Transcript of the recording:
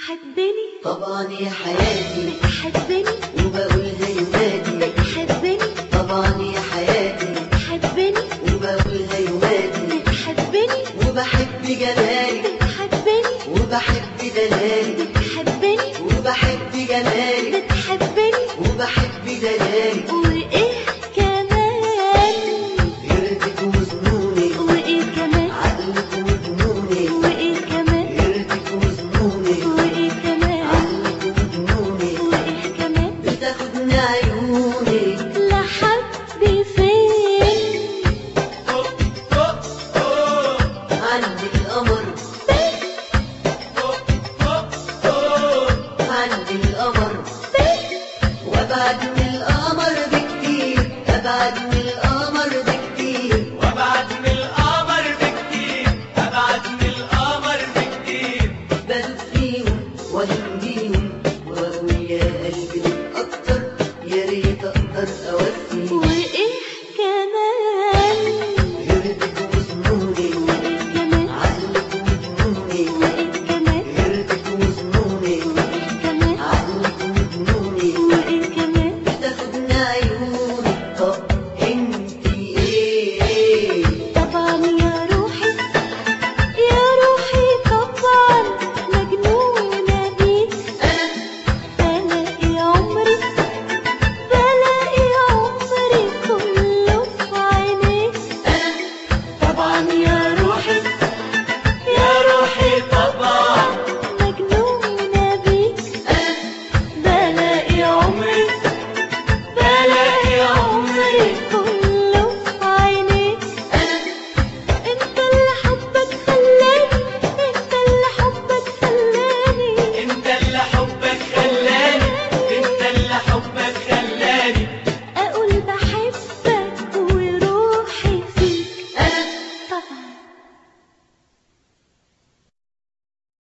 بتحبني طبعا يا حياتي بتحبني وبقولها يوماتي بتحبني طبعا يا حياتي بتحبني وبقولها يوماتي بتحبني وبحب جمالك بتحبني وبحب دلالك بتحبني وبحب جمالك بتحبني وبحب دلالك